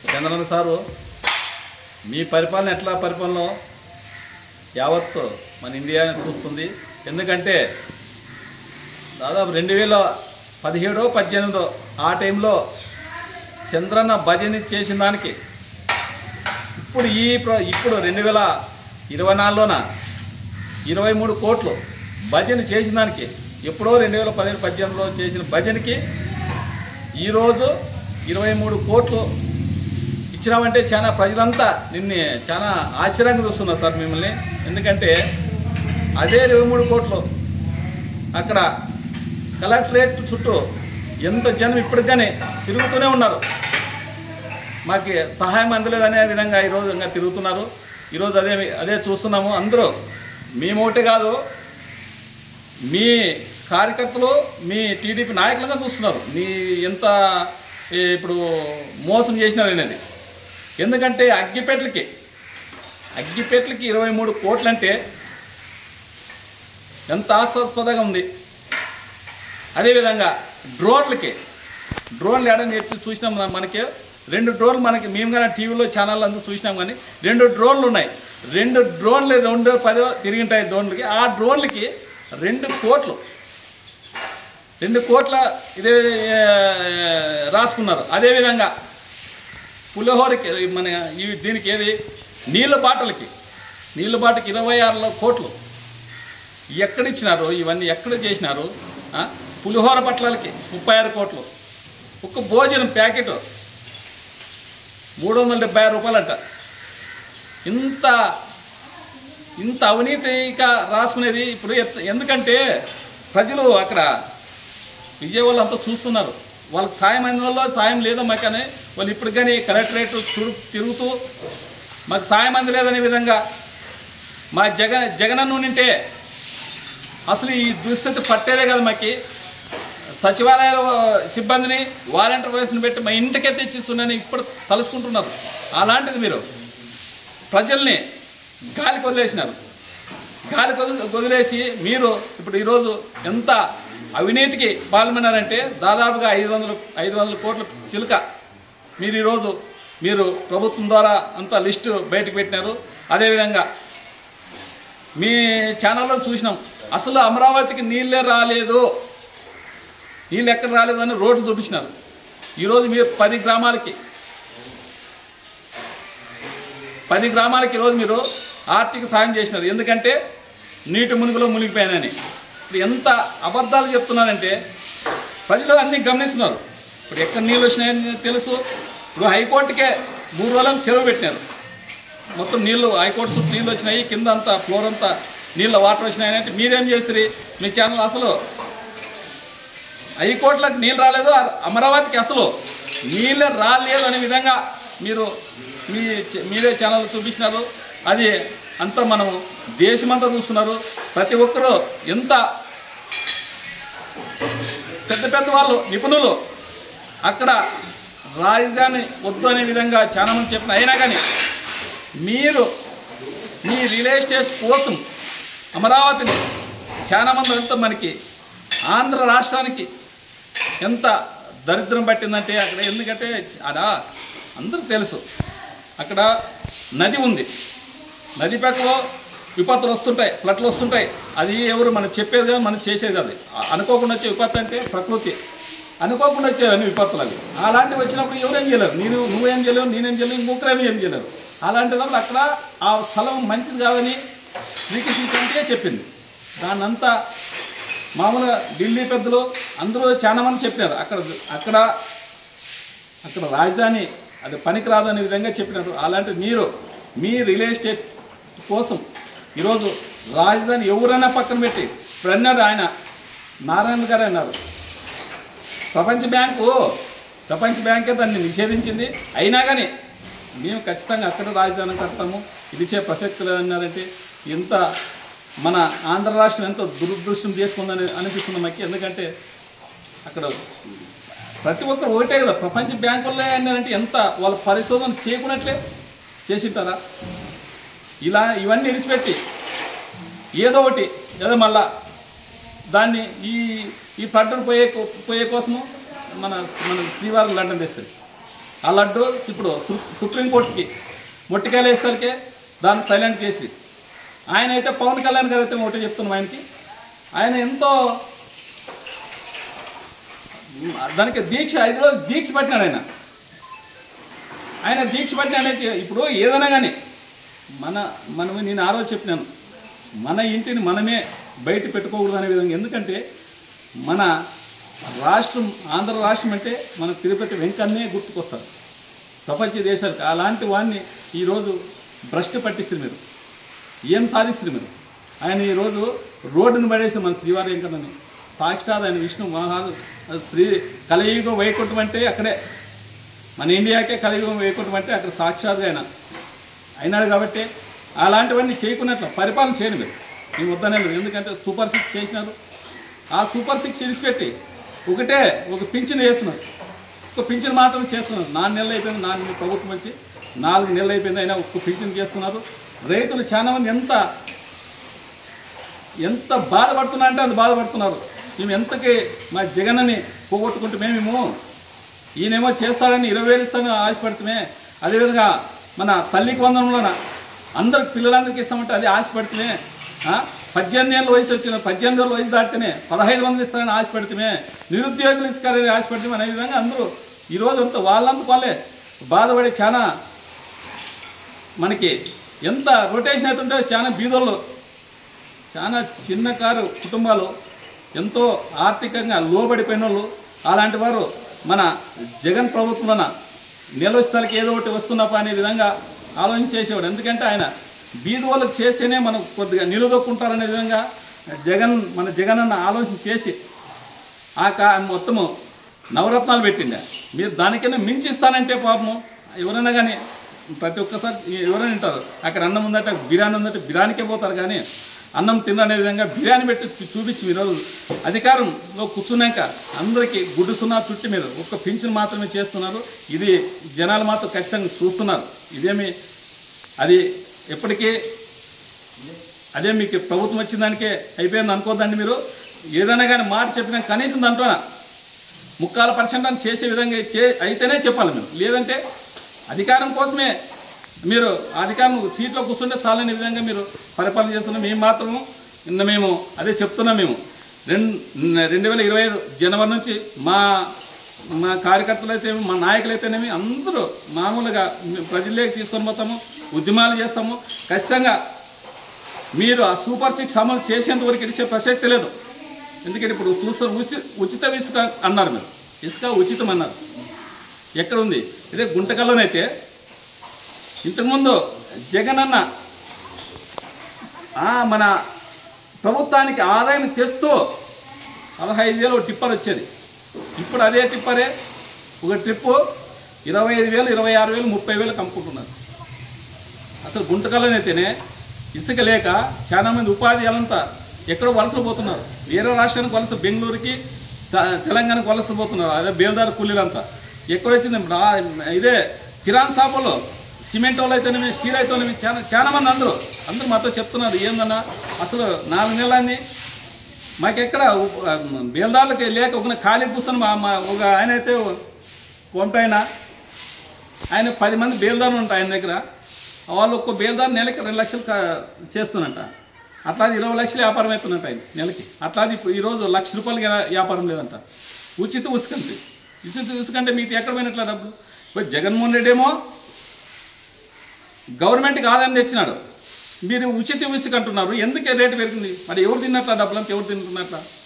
Chandranna sir మీ పరిపాలన ఎట్లా పరిపాలన యావత్తు మన ఇండియా చూస్తుంది ఎందుకంటే దాదాపు రెండు వేల పదిహేడో పద్దెనిమిదో ఆ టైంలో చంద్రన్న భజన చేసిన దానికి ఇప్పుడు ఈ ప్ర- ఇప్పుడు రెండు వేల ఇరవై నాలుగులోన ఇరవై మూడు కోట్లు భజన చేసిన దానికి ఎప్పుడో రెండు వేల పదిహేడు పద్దెనిమిదిలో చేసిన భజనకి ఈరోజు ఇరవై మూడు కోట్లు ఇచ్చినామంటే చాలా ప్రజలంతా నిన్ను చాలా ఆశ్చర్యంగా చూస్తున్నారు సార్ మిమ్మల్ని ఎందుకంటే అదే ఇరవై మూడు కోట్లు అక్కడ కలెక్టరేట్ చుట్టూ ఎంత జనం ఇప్పటికనే తిరుగుతూనే ఉన్నారు మాకు సహాయం అందలేదనే విధంగా ఈరోజు ఇంకా తిరుగుతున్నారు ఈరోజు అదే అదే చూస్తున్నాము అందరూ మేము ఒకటే కాదు మీ కార్యకర్తలు మీ టీడీపీ నాయకులుగా చూస్తున్నారు మీ ఎంత ఈ ఇప్పుడు మోసం చేసినారు అనేది ఎందుకంటే అగ్గిపెట్లకి అగ్గిపెట్లకి ఇరవై మూడు కోట్లంటే ఎంత ఆశాస్పదంగా ఉంది అదేవిధంగా డ్రోన్లకి డ్రోన్లు ఎడ నేర్చి చూసినాం మన- మనకి రెండు డ్రోన్లు మనకి మేము కానీ టీవీలో ఛానల్ అంతా చూసినాం కానీ రెండు డ్రోన్లు ఉన్నాయి రెండు డ్రోన్లు రెండు పది తిరిగింటాయి డ్రోన్లకి ఆ డ్రోన్లకి రెండు కోట్లు రెండు కోట్ల ఇదే ఏ, రాసుకున్నారు అదేవిధంగా పులిహోరకి మన ఈ దీనికి ఏది నీళ్ళ బాటలకి నీళ్ళ బాటకి ఇరవై ఆరు కోట్లు ఎక్కడ ఇచ్చినారు ఇవన్నీ ఎక్కడ చేసినారు ఆ? పులిహోర పట్లలకి ముప్పై ఆరు కోట్లు ఒక్క భోజనం ప్యాకెట్ మూడు వందల డెబ్బై ఆరు రూపాయలంట ఇంత ఇంత అవినీతిగా రాసుకునేది ఇప్పుడు ఎత్- ఎందుకంటే ప్రజలు అక్కడ విజయవాళ్ళు అంతా చూస్తున్నారు వాళ్ళకి సాయం అయిన వాళ్ళు సాయం లేదమ్మా కానీ వాళ్ళు ఇప్పుడు కానీ కలెక్టరేట్ చురు తిరుగుతూ మాకు సాయం అందలేదనే విధంగా మా జగన్ జగనన్ను నింటే అసలు ఈ దుస్థితి పట్టేదే కదా మాకి సచివాలయ సిబ్బందిని వాలంటీర్ వయసుని పెట్టి మా ఇంటికే తెచ్చిస్తున్నాను ఇప్పుడు తలుసుకుంటున్నారు అలాంటిది మీరు ప్రజల్ని గాలికి వదిలేసినారు గాలికి వదిలి- వదిలేసి మీరు ఇప్పుడు ఈరోజు ఎంత అవినీతికి పాల్గొన్నారంటే దాదాపుగా ఐదు వందల ఐదు వందల కోట్ల చిలుక మీరు ఈరోజు మీరు ప్రభుత్వం ద్వారా అంత లిస్టు బయటకు పెట్టినారు అదేవిధంగా మీ ఛానల్లో చూసినాం అసలు అమరావతికి నీళ్ళే రాలేదు నీళ్ళు ఎక్కడ రాలేదు అని రోడ్డు చూపించినారు ఈరోజు మీరు పది గ్రామాలకి పది గ్రామాలకి ఈరోజు మీరు ఆర్థిక సాయం చేసినారు ఎందుకంటే నీటి మునుగులో మునిగిపోయానని ఇప్పుడు ఎంత అబద్ధాలు చెప్తున్నారంటే ప్రజలు అన్నీ గమనిస్తున్నారు ఇప్పుడు ఎక్కడ నీళ్ళు వచ్చినాయని తెలుసు ఇప్పుడు హైకోర్టుకే మూడు రోజులను సెలవు పెట్టినారు మొత్తం నీళ్ళు హైకోర్టు చుట్టూ నీళ్ళు వచ్చినాయి కింద అంతా ఫ్లోర్ అంతా నీళ్ళ వాటర్ వచ్చినాయి అంటే మీరేం చేస్తారు మీ ఛానల్ అసలు హైకోర్టులకు నీళ్ళు రాలేదు అ- అమరావతికి అసలు నీళ్ళు రాలేదు అనే విధంగా మీరు మీ చ- మీరే ఛానల్ చూపించినారు అది అంతా మనం దేశమంతా చూస్తున్నారు ప్రతి ఒక్కరూ ఎంత పెద్ద పెద్ద వాళ్ళు నిపుణులు అక్కడ రాజధాని వద్దు అనే విధంగా చాలా మంది చెప్పిన అయినా కానీ మీరు మీ రియల్ ఎస్టేట్ కోసం అమరావతిని చాలా మంది అంతా మనకి ఆంధ్ర రాష్ట్రానికి ఎంత దరిద్రం పట్టిందంటే అక్కడ ఎందుకంటే అలా అందరికి తెలుసు అక్కడ నది ఉంది నది పక్కలో విపత్తులు వస్తుంటాయి ఫ్లడ్లు వస్తుంటాయి అది ఎవరు మనం చెప్పేది కాదు మనం చేసేది కాదు అ- అనుకోకుండా వచ్చే విపత్తు అంటే ప్రకృతి అనుకోకుండా వచ్చే అన్ని విపత్తులు అవి అలాంటివి వచ్చినప్పుడు ఎవరేం చేయలేరు నేను నువ్వేం చేయలేవు నేనేం చేయలేవు ఇంకొకరేమీ ఏం చేయలేరు అలాంటిదప్పుడు అక్కడ ఆ స్థలం మంచిది కాదని శ్రీకృష్ణ కంటే చెప్పింది దాన్నంతా మామూలుగా ఢిల్లీ పెద్దలు అందరూ చాలా మంది చెప్పినారు అక్కడ అక్కడ అక్కడ రాజధాని అది పనికిరాదు అనే విధంగా చెప్పినారు అలాంటి మీరు మీ రియల్ ఎస్టేట్ కోసం ఈరోజు రాజధాని ఎవరైనా పక్కన పెట్టి ఇప్పుడు అన్నాడు ఆయన నారాయణ గారు అన్నారు ప్రపంచ బ్యాంకు ప్రపంచ బ్యాంకే దాన్ని నిషేధించింది అయినా కానీ మేము ఖచ్చితంగా అక్కడ రాజధాని కడతాము ఇది చే ప్రసక్తి లేదన్నారంటే ఎంత మన ఆంధ్ర రాష్ట్రం ఎంతో దురదృష్టం చేసుకుందని అనిపిస్తుంది మాకు ఎందుకంటే అక్కడ ప్రతి ఒక్కరు ఒకటే కదా ప్రపంచ బ్యాంకుల్లో అన్నారంటే ఎంత వాళ్ళ పరిశోధన చేయకున్నట్లే చేసింటారా ఇలా ఇవన్నీ విడిచిపెట్టి ఏదో ఒకటి ఏదో మళ్ళా దాన్ని ఈ ఈ పంటను పోయే కో- పోయే కోసము మన మన శ్రీవారి లండన్ తెస్తుంది ఆ లడ్డు ఇప్పుడు సు- సుప్రీంకోర్టుకి మొట్టికాయలు వేసరికే దాన్ని సైలెంట్ చేసి ఆయన అయితే పవన్ కళ్యాణ్ గారు అయితే ఒకటి చెప్తున్నాం ఆయనకి ఆయన ఎంతో దానికి దీక్ష ఐదు రోజులు దీక్ష పట్టినాడు ఆయన ఆయన దీక్ష పట్టినాడంటే ఇప్పుడు ఏదైనా కానీ మన మనం నేను ఆ రోజు చెప్పినాను మన ఇంటిని మనమే బయట పెట్టుకోకూడదు అనే విధంగా ఎందుకంటే మన రాష్ట్రం ఆంధ్ర రాష్ట్రం అంటే మన తిరుపతి వెంకన్నే గుర్తుకొస్తారు ప్రపంచ దేశాలకు అలాంటి వాడిని ఈరోజు భ్రష్టు పట్టిస్తారు మీరు ఏం సాధిస్తారు మీరు ఆయన ఈరోజు రోడ్డును పడేసి మన శ్రీవారి వెంకన్నని సాక్షాత్ ఆయన విష్ణు మహా శ్రీ కలియుగ వైకుంఠం అంటే అక్కడే మన ఇండియాకే కలియుగం వైకుంఠం అంటే అక్కడ సాక్షాత్గా ఆయన అయినాడు కాబట్టి అలాంటివన్నీ చేయకున్నట్లు పరిపాలన చేయండి మీరు మీ వద్దనే లేదు ఎందుకంటే సూపర్ సిక్స్ చేసినారు ఆ సూపర్ సిక్స్ విడిచిపెట్టి ఒకటే ఒక పింఛన్ వేస్తున్నారు ఒక పింఛన్ మాత్రం చేస్తున్నారు నాలుగు నెలలు అయిపోయింది నాలుగు నెలలు ప్రభుత్వం వచ్చి నాలుగు నెలలు అయిపోయింది అయినా ఒక్క పింఛన్ చేస్తున్నారు రైతులు చాలా మంది ఎంత ఎంత బాధపడుతున్నా అంటే అంత బాధపడుతున్నారు మేము ఎంతకి మా జగన్నని పోగొట్టుకుంటే మేము ఈయనేమో చేస్తాడని ఇరవై వేలు ఇస్తాను ఆశపడుతుమే అదేవిధంగా మన తల్లికి వందనంలోన అందరికి పిల్లలందరికీ ఇస్తామంటే అది ఆశపడుతుమే ఆ? పద్దెనిమిది ఏళ్ళ వయసు వచ్చిన పద్దెనిమిది ఏళ్ళ వయసు దాటితేనే పదహైదు వందలు ఇస్తారని ఆశపడుతుమే నిరుద్యోగులు ఇస్తారని ఆశపడుతుమే అనే విధంగా అందరూ ఈరోజు అంత వాళ్ళందుకు వాళ్ళే బాధపడి చాలా మనకి ఎంత రొటేషన్ అవుతుంటే చాలా బీదోళ్ళు చాలా చిన్న కారు కుటుంబాలు ఎంతో ఆర్థికంగా లోబడిపోయిన వాళ్ళు అలాంటి వారు మన జగన్ ప్రభుత్వంలోన నిల్వ స్థలకి ఏదో ఒకటి వస్తున్నప్ప అనే విధంగా ఆలోచన చేసేవాడు ఎందుకంటే ఆయన బీది వాళ్ళకి చేస్తేనే మనం కొద్దిగా నిలదొక్కుంటారనే విధంగా జగన్ మన జగన్ అన్న ఆలోచన చేసి ఆ కా మొత్తము నవరత్నాలు పెట్టిండే మీరు దానికైనా మించి ఇస్తానంటే పాపము ఎవరైనా కానీ ప్రతి ఒక్కసారి ఎవరైనా తింటారు అక్కడ అన్నం ఉందంటే బిర్యానీ ఉందంటే బిర్యానీకే పోతారు కానీ అన్నం తిననే విధంగా బిర్యానీ పెట్టి చూ- చూపించి మీరు అధికారంలో కూర్చున్నాక అందరికీ గుడ్డు సున్నా చుట్టి మీరు ఒక్క పింఛన్ మాత్రమే చేస్తున్నారు ఇది జనాలు మాత్రం ఖచ్చితంగా చూస్తున్నారు ఇదేమి అది ఎప్పటికీ అదే మీకు ప్రభుత్వం వచ్చిన దానికే అయిపోయింది అనుకోద్దండి మీరు ఏదైనా కానీ మాట చెప్పినా కనీసం దాంట్లో ముక్కాల పర్సెంట్ అని చేసే విధంగా చే అయితేనే చెప్పాలి మేము లేదంటే అధికారం కోసమే మీరు ఆ అధికారం సీట్లో కూర్చుంటే చాలనే విధంగా మీరు పరిపాలన చేస్తున్నాం మేము మాత్రం నిన్న మేము అదే చెప్తున్నాం మేము రెండు రెండు వేల ఇరవై ఐదు జనవరి నుంచి మా మా కార్యకర్తలు అయితే మా నాయకులు అయితేనేమి అందరూ మామూలుగా ప్రజల్లోకి తీసుకొని పోతాము ఉద్యమాలు చేస్తాము ఖచ్చితంగా మీరు ఆ సూపర్ సిక్స్ అమలు చేసేంత వరకు ఇడిచే ప్రసక్తి లేదు ఎందుకంటే ఇప్పుడు చూస్తే ఉచి ఉచిత ఇసుక అన్నారు మీరు ఇసుక ఉచితం అన్నారు ఎక్కడ ఉంది ఇదే గుంటకల్లోనైతే ఇంతకుముందు జగన్ అన్న ఆ, మన ప్రభుత్వానికి ఆదాయం తెస్తూ పదహైదు వేలు ఒక టిప్పర్ వచ్చేది ఇప్పుడు అదే టిప్పరే ఒక ట్రిప్పు ఇరవై ఐదు వేలు ఇరవై ఆరు వేలు ముప్పై వేలు కమ్ముకుంటున్నారు అసలు గుంటకల్లోనైతేనే ఇసుక లేక చాలా మంది ఉపాధి అంతా ఎక్కడో వలసలు పోతున్నారు వేరే రాష్ట్రానికి వలస బెంగళూరుకి త- తెలంగాణకు వలస పోతున్నారు అదే బేల్దారు కూలీలంతా ఎక్కువ వచ్చింది రా- ఇదే కిరాణ్ షాపులో సిమెంట్ వాళ్ళు అయితేనేమి స్టీల్ అయితేనేమి చాలా చాలా మంది అందరూ అందరూ మాతో చెప్తున్నారు ఏందన్నా అసలు నాలుగు నెలలని మాకెక్కడ ఉ- ఆ, బేల్దారులకి లేక ఒక ఖాళీ కూర్చొని మా మా ఒక ఆయన అయితే పంపాయన ఆయన పది మంది బేల్దారులు ఉంటాయి ఆయన దగ్గర వాళ్ళు ఒక్క బేల్దారు నెలకి రెండు లక్షలు కా- చేస్తున్నట్ట అట్లాది ఇరవై లక్షలు వ్యాపారం అవుతున్నట్ట ఆయన నెలకి అట్లాది ఇప్పుడు ఈరోజు లక్ష రూపాయలకి వ్యా- వ్యాపారం లేదంట ఉచిత ఉసుకండి ఉచిత ఉసుకంటే మీకు ఎక్కడ పోయినట్ల డబ్బులు ఇప్పుడు జగన్మోహన్ రెడ్డి ఏమో గవర్నమెంట్కి ఆదాయం తెచ్చినాడు మీరు ఉచిత ఉసుక అంటున్నారు ఎందుకు రేటు పెరిగింది మరి ఎవరు తిన్నట్ల డబ్బులు అంతా ఎవరు తింటున్నట్ల